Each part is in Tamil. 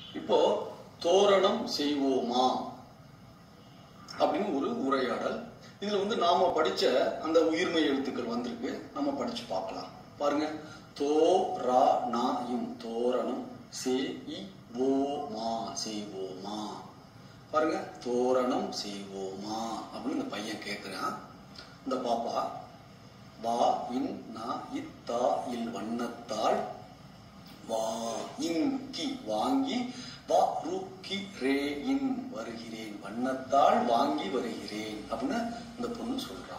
இப்போ தோரணம் செய்வோமா அப்படின்னு ஒரு உரையாடல் இதுல வந்து நாம படிச்ச அந்த உயிர்மை எழுத்துக்கள் வந்திருக்கு நம்ம படிச்சு பார்க்கலாம் பாருங்க தோ ரா நா இம் தோரணம் சே இ ஓ மா செய்வோமா பாருங்க தோரணம் செய்வோமா அப்படின்னு இந்த பையன் கேட்கிறான் இந்த பாப்பா வா இன் நா இத்தா இல் வண்ணத்தால் வா இங்கி வாங்கி வா ருக்கி ரே இன் வருகிறேன் வண்ணத்தால் வாங்கி வருகிறேன் அப்படின்னு இந்த பொண்ணு சொல்றா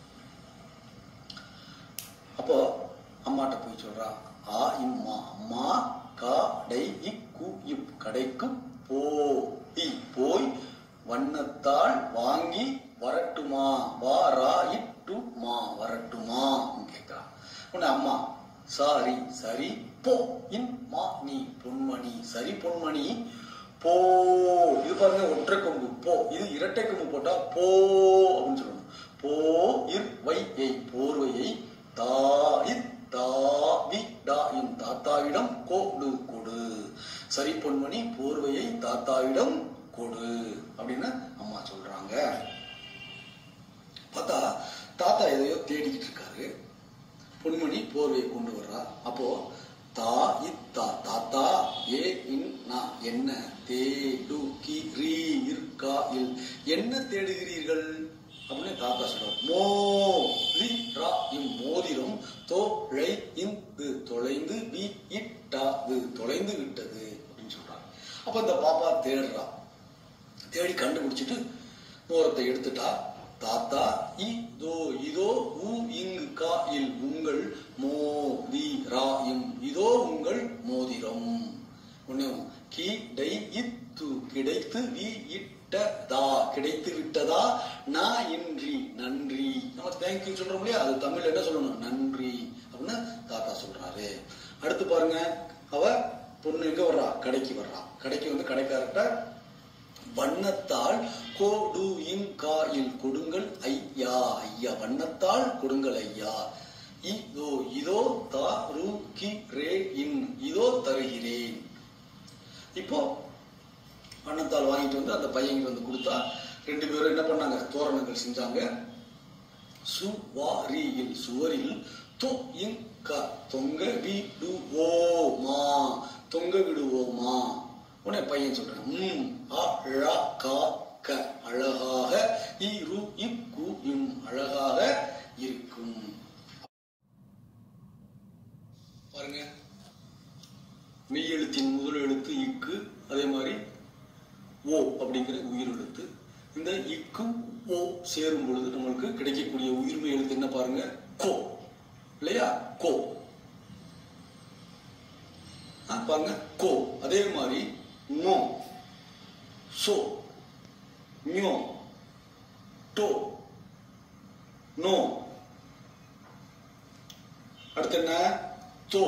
அப்போ அம்மாட்ட போய் சொல்றா ஆ இம்மா அம்மா கா டை இக்கு இப் கடைக்கு போ இ போய் வண்ணத்தால் வாங்கி வரட்டுமா வா ரா இட்டு மா வரட்டுமா கேட்கிறான் உடனே அம்மா சாரி சரி போ இன் மா நீ பொன்மணி சரி பொன்மணி போ இது பாருங்க ஒற்றை கொம்பு போ இது இரட்டை கொம்பு போட்டா போ அப்படின்னு சொல்லணும் போ இர் வை எய் போர்வையை தா இத் தா வி டா இன் தாத்தாவிடம் கொடு கொடு சரி பொன்மணி போர்வையை தாத்தாவிடம் கொடு அப்படின்னு அம்மா சொல்றாங்க பார்த்தா தாத்தா எதையோ தேடிக்கிட்டு இருக்காரு பொன்மணி போர்வையை கொண்டு வர்றா அப்போ தா இத்தா தாத்தா ஏ இன் நா என்ன தே டு கி ரீ இருக்கா இல் என்ன தேடுகிறீர்கள் அப்படின்னு தாத்தா சொல்றார் மோ ரி ரா இம் மோதிரம் தோ ழை இந்து தொலைந்து வி இட்டா து தொலைந்து விட்டது அப்படின்னு சொல்றாங்க அப்ப இந்த பாப்பா தேடுறா தேடி கண்டுபிடிச்சிட்டு மோதிரத்தை எடுத்துட்டா தாத்தா இ தோ இதோ உ இங்கு கா இல் உங்கள் மோ தி ரா இம் இதோ உங்கள் மோதிரம் ஒண்ணு கி டை இத்து கிடைத்து வி இட்டதா கிடைத்து விட்டதா நா இன்றி நன்றி நம்ம தேங்க்யூ சொல்றோம் இல்லையா அது தமிழ்ல என்ன சொல்லணும் நன்றி அப்படின்னு தாத்தா சொல்றாரு அடுத்து பாருங்க அவ பொண்ணு எங்க வர்றா கடைக்கு வர்றா கடைக்கு வந்து கடைக்காரர்கிட்ட வண்ணத்தால் கோடு இல் கொடுங்கள் ஐயா ஐயா வண்ணத்தால் கொடுங்கள் ஐயா இதோ இதோ தா ரு கி ரே இன் இதோ தருகிறேன் இப்போ வண்ணத்தால் வாங்கிட்டு வந்து அந்த பையன் வந்து கொடுத்தா ரெண்டு பேரும் என்ன பண்ணாங்க தோரணங்கள் செஞ்சாங்க சுவாரியில் சுவரில் தொ இங்க தொங்க விடுவோமா தொங்க விடுவோமா உடனே பையன் சொல்றான் ம் அ ழ கா க அழகாக இரு இக்கு இம் அழகாக இருக்கும் பாருங்க மெய் எழுத்தின் முதல் எழுத்து இக்கு அதே மாதிரி ஓ அப்படிங்கிற உயிர் எழுத்து இந்த இக்கும் ஓ சேரும் பொழுது நம்மளுக்கு கிடைக்கக்கூடிய உயிர்மை எழுத்து என்ன பாருங்க கோ இல்லையா கோ ஆ, பாருங்க கோ அதே மாதிரி நோ சோ ஞோ டோ நோ அடுத்து என்ன தோ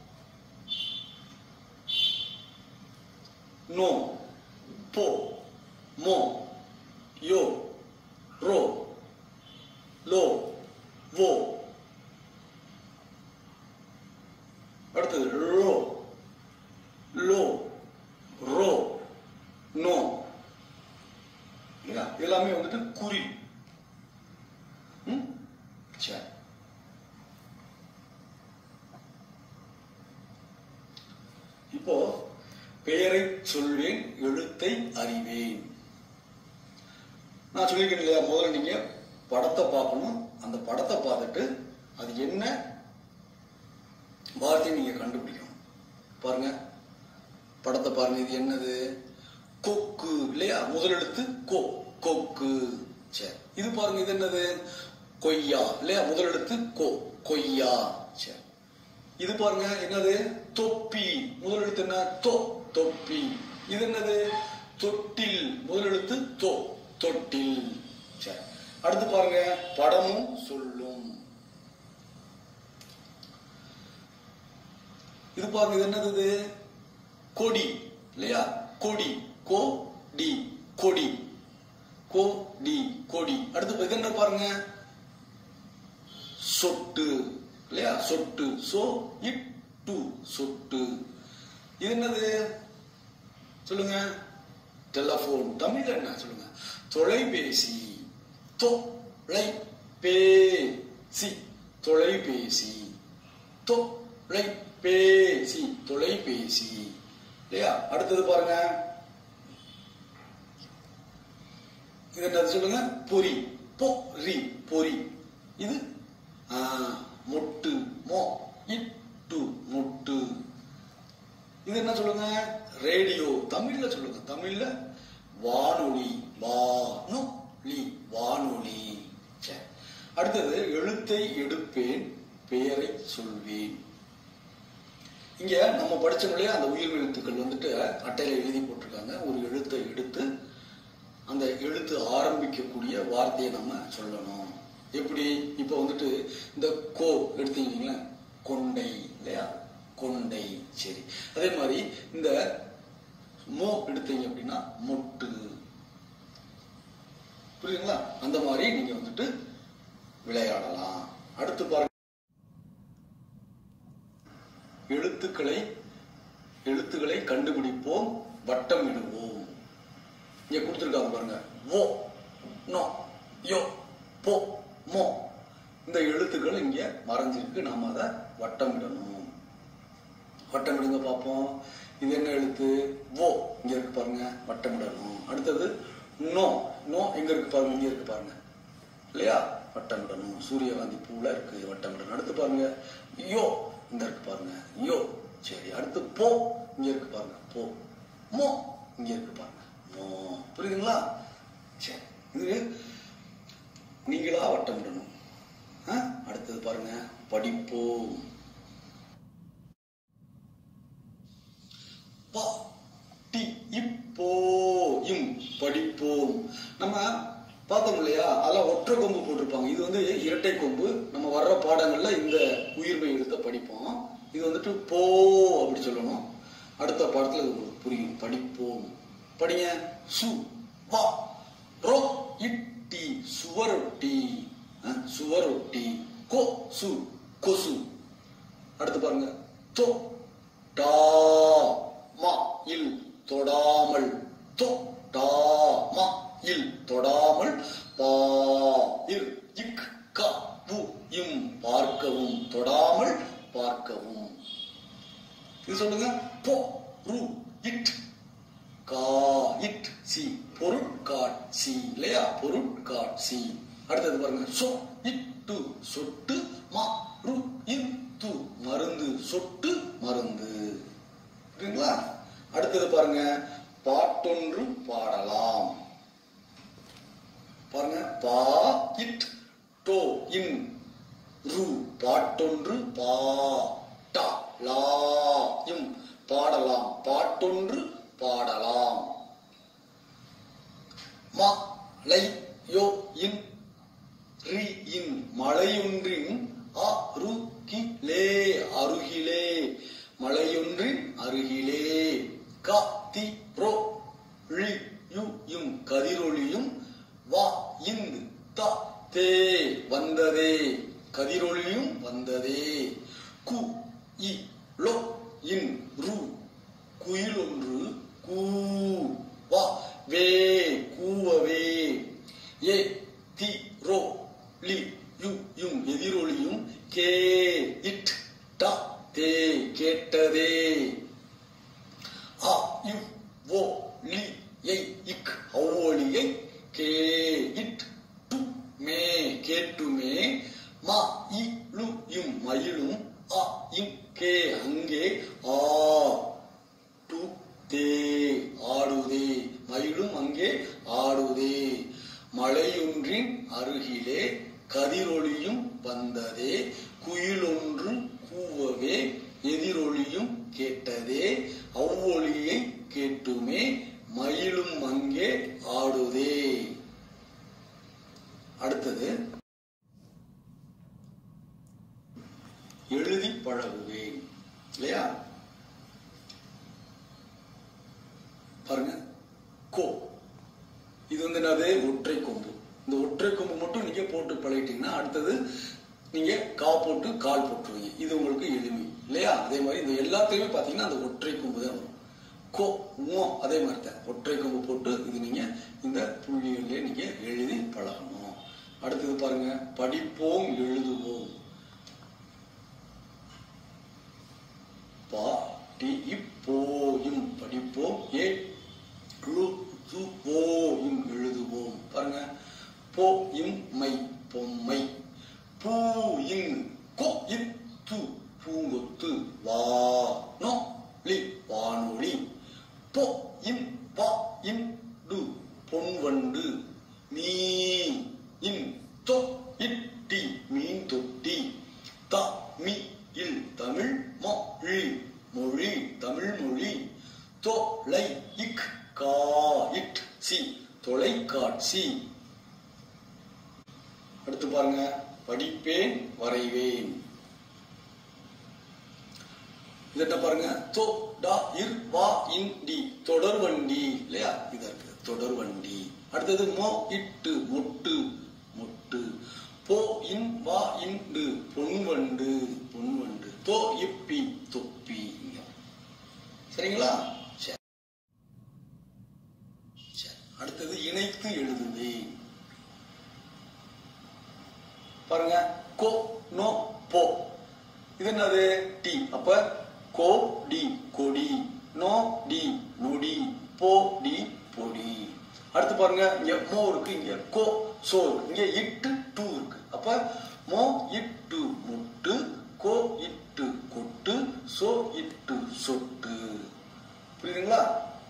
நோ போ மோ யோ ரோ லோ வோ அடுத்தது ரோ லோ ரோ நோ இல்லையா? எல்லாமே வந்துட்டு குறி ம்? சரி இப்போ பெயரை சொல்வேன் எழுத்தை அறிவேன் நான் சொல்லியிருக்கேன் இல்லையா முதல்ல நீங்க படத்தை பார்க்கணும் அந்த படத்தை பார்த்துட்டு அது என்ன வார்த்தை நீங்க கண்டுபிடிக்கணும் பாருங்க படத்தை பாருங்க இது என்னது கொக்கு இல்லையா முதல் எழுத்து கோ கொக்கு சரி இது பாருங்க இது என்னது கொய்யா இல்லையா முதல் எழுத்து கோ கொய்யா சரி இது பாருங்க என்னது தொப்பி முதல் எழுத்து என்ன தொ தொப்பி இது என்னது தொட்டில் முதல் எழுத்து தொ தொட்டில் சரி அடுத்து பாருங்க படமும் சொல்லும் இது பாருங்க இது என்னது இது கொடி இல்லையா கொடி கோ டி கொடி கோ டி கொடி அடுத்து இது என்ன பாருங்க சொட்டு இல்லையா சொட்டு சோ இட்டு சொட்டு இது என்னது சொல்லுங்க டெலபோன் தமிழ்ல என்ன சொல்லுங்க தொலைபேசி தொலை பேசி தொலைபேசி தொலைபேசி தொலைபேசி இல்லையா அடுத்தது பாருங்க இது என்னது சொல்லுங்க பொறி பொறி பொறி இது ஆ, மொட்டு மொ இட்டு மொட்டு இது என்ன சொல்லுங்க ரேடியோ தமிழ்ல சொல்லுங்க தமிழ்ல வானொலி வானொலி வானொலி சரி. அடுத்தது எழுத்தை எடுப்பேன் பெயரை சொல்வேன் இங்க நம்ம படிச்சோம் இல்லையா அந்த உயிர் எழுத்துக்கள் வந்துட்டு அட்டையில எழுதி போட்டிருக்காங்க ஒரு எழுத்தை எடுத்து அந்த எழுத்து ஆரம்பிக்கக்கூடிய வார்த்தையை நம்ம சொல்லணும் எப்படி இப்போ வந்துட்டு இந்த கோ எடுத்தீங்கன்னா கொண்டை இல்லையா கொண்டை சரி அதே மாதிரி இந்த மோ எடுத்தீங்க அப்படின்னா மொட்டு புரியுதுங்களா அந்த மாதிரி நீங்க வந்துட்டு விளையாடலாம் அடுத்து பாருங்க எழுத்துக்களை எழுத்துக்களை கண்டுபிடிப்போம் வட்டம் இடுவோம் இங்க கொடுத்துருக்காங்க பாருங்க ஓ நோ யோ போ மோ இந்த எழுத்துக்கள் இங்க மறைஞ்சிருக்கு நாம அதை வட்டமிடணும் வட்டமிடுங்க பார்ப்போம் இது என்ன எழுத்து ஓ இங்க இருக்கு பாருங்க வட்டமிடணும் அடுத்தது நோ நோ எங்க இருக்கு பாருங்க இங்க இருக்கு பாருங்க இல்லையா வட்டமிடணும் சூரியகாந்தி பூல இருக்கு வட்டமிடணும் அடுத்து பாருங்க யோ இந்த இருக்கு பாருங்க யோ சரி அடுத்து போ இங்க இருக்கு பாருங்க போ மோ இங்க இருக்கு பாருங்க மோ புரியுதுங்களா சரி இது நீங்களா வட்டமிடணும் ஆ? அடுத்தது பாருங்க படிப்போம் பா டி இப்போ இம் படிப்போம் நம்ம பார்த்தோம் இல்லையா அதெல்லாம் ஒற்றை கொம்பு போட்டிருப்பாங்க இது வந்து இரட்டை கொம்பு நம்ம வர்ற பாடங்கள்ல இந்த உயிர்மை எழுத்த படிப்போம் இது வந்துட்டு போ அப்படி சொல்லணும் அடுத்த பாடத்துல இது உங்களுக்கு புரியும் படிப்போம் படிங்க சு வா ரோ இட்டி சுவரொட்டி அஹ், சுவரொட்டி கோ சு கொசு அடுத்து பாருங்க தோ டா மா இல் தொடாமல் தோ டா மா இல் தொடாமல் பா இர் இக் க வு இம் பார்க்கவும் தொடாமல் பார்க்கவும் இது சொல்லுங்க போ ரு இட் கா இட் சி பொருட்காட்சி இல்லையா பொருட்காட்சி அடுத்தது பாருங்க சொ இட்டு சொட்டு மா ரு இத்து மருந்து சொட்டு மருந்து புரியுங்களா அடுத்தது பாருங்க பாட்டொன்று பாடலாம் பாருங்க பா இட் டோ இன் ரு பாட்டொன்று பா டா லா இம் பாடலாம் பாட்டொன்று பாடலாம் மா லை யோ இன் ரி இன் மலையொன்றின் அ ரு கி லே அருகிலே மலையொன்றின் அருகிலே க தி ரோ ழி யு இம் கதிரொளியும் வா இந்து த தே வந்ததே கதிரொளியும் வந்ததே கு இ லோ இன் ரு குயில் ஒன்று கூ வா வே கூவவே ஏ தி ரோ லி யு யும் எதிரொலியும் கே இட் ட தே கேட்டதே அ யு ஓ லி யை இக் அவ்வொலியை கே இட் டு மே கேட்டுமே மா இ லு இம் மயிலும் அ இம் கே அங்கே ஆ டு தே ஆடுதே மயிலும் அங்கே ஆடுதே மலையொன்றின் அருகிலே கதிரொளியும் வந்ததே குயிலொன்று கூவவே எதிரொலியும் கேட்டதே அவ்வொலியை கேட்டுமே மயிலும் அங்கே ஆடுதே அடுத்தது எழுதி பழகுவேன் இல்லையா பாருங்க கோ இது வந்து என்னது ஒற்றை கொம்பு இந்த ஒற்றை கொம்பு மட்டும் நீங்க போட்டு பழகிட்டீங்கன்னா அடுத்தது நீங்க கா போட்டு கால் போட்டுருவீங்க இது உங்களுக்கு எளிமை இல்லையா அதே மாதிரி இந்த எல்லாத்துலயுமே பாத்தீங்கன்னா அந்த ஒற்றை கொம்பு தான் வரும் கோ மோ அதே மாதிரி தான் ஒற்றை கொம்பு போட்டு இது நீங்க இந்த புள்ளிகளிலே நீங்க எழுதி பழகணும் அடுத்தது பாருங்க படிப்போம் எழுதுவோம் பா டி இப்போயும் படிப்போம் ஏ ழு சு ஓயும் எழுதுவோம் பாருங்க போ இம் மை பொம்மை பூ இன் கொ இத்து பூங்கொத்து வா நோ லி வானொலி பொ இன் வா இன் டு பொன்வண்டு மீ இன் தொ இட்டி மீன் தொட்டி த மி இல் தமிழ் மொழி மொழி தமிழ் மொழி தொ லை இக் கா இட் சி தொலைக்காட்சி அடுத்து பாருங்க படிப்பேன் வரைவேன் இதட்ட பாருங்க தோ டா இர் வா இன் டி தொடர்வண்டி இல்லையா இது இருக்கு தொடர்வண்டி அடுத்தது மோ இட்டு மொட்டு மொட்டு போ இன் வா இண்டு பொன்வண்டு பொன்வண்டு தோ இப்பி தொப்பி சரிங்களா சரி சரி. அடுத்தது இணைத்து எழுதுவேன் பாருங்க கோ நோ போ இது என்னது டி அப்ப கோ டி கொடி நோ டி நொடி போ டி பொடி அடுத்து பாருங்க இங்க மோ இருக்கு இங்க கோ சோ இருக்கு இங்க இட்டு டூ இருக்கு அப்ப மோ இட்டு முட்டு கோ இட்டு கொட்டு சோ இட்டு சொட்டு புரியுதுங்களா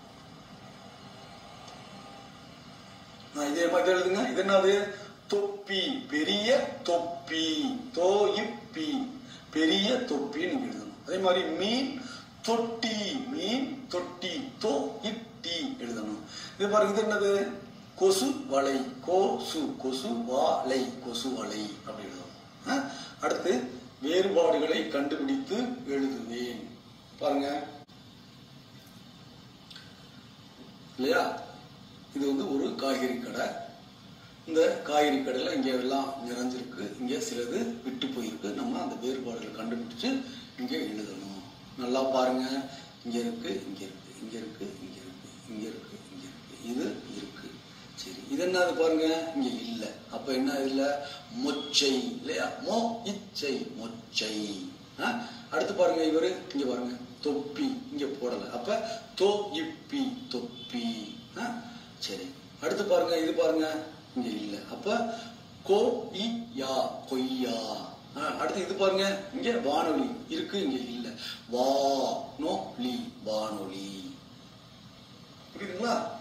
நான் இதே மாதிரி எழுதுங்க இது என்னது தொப்பி பெரிய தொப்பி தோயிப்பி பெரிய தொப்பி நீங்க எழுதணும் அதே மாதிரி மீன் தொட்டி மீன் தொட்டி தோ இட்டி எழுதணும் இது பாருங்க இது என்னது கொசு வலை கோசு கொசு வாலை கொசு வலை அப்படி எழுதணும் ஆ? அடுத்து வேறுபாடுகளை கண்டுபிடித்து எழுதுவேன் பாருங்க இல்லையா இது வந்து ஒரு காய்கறி கடை இந்த காய்கறி கடையில் இங்கே எல்லாம் நிறைஞ்சிருக்கு இங்கே சிலது விட்டு போயிருக்கு நம்ம அந்த வேறுபாடுகளை கண்டுபிடிச்சு இங்கே எழுதணும் நல்லா பாருங்க இங்க இருக்கு இங்க இருக்கு இங்க இருக்கு இங்க இருக்கு இங்க இருக்கு இங்க இருக்கு இது இருக்கு சரி இது என்னது பாருங்க இங்க இல்ல அப்ப என்ன இல்ல மொச்சை இல்லையா மோ இச்சை மொச்சை ஆ? அடுத்து பாருங்க இவரு இங்க பாருங்க தொப்பி இங்க போடல அப்ப தோ இப்பி தொப்பி ஆ? சரி அடுத்து பாருங்க இது பாருங்க இங்க இல்ல அப்ப கோ இ யா கொய்யா ஆ, அடுத்து இது பாருங்க இங்க வானொலி இருக்கு இங்க இல்ல வா நோ லி வானொலி புரியுதுங்களா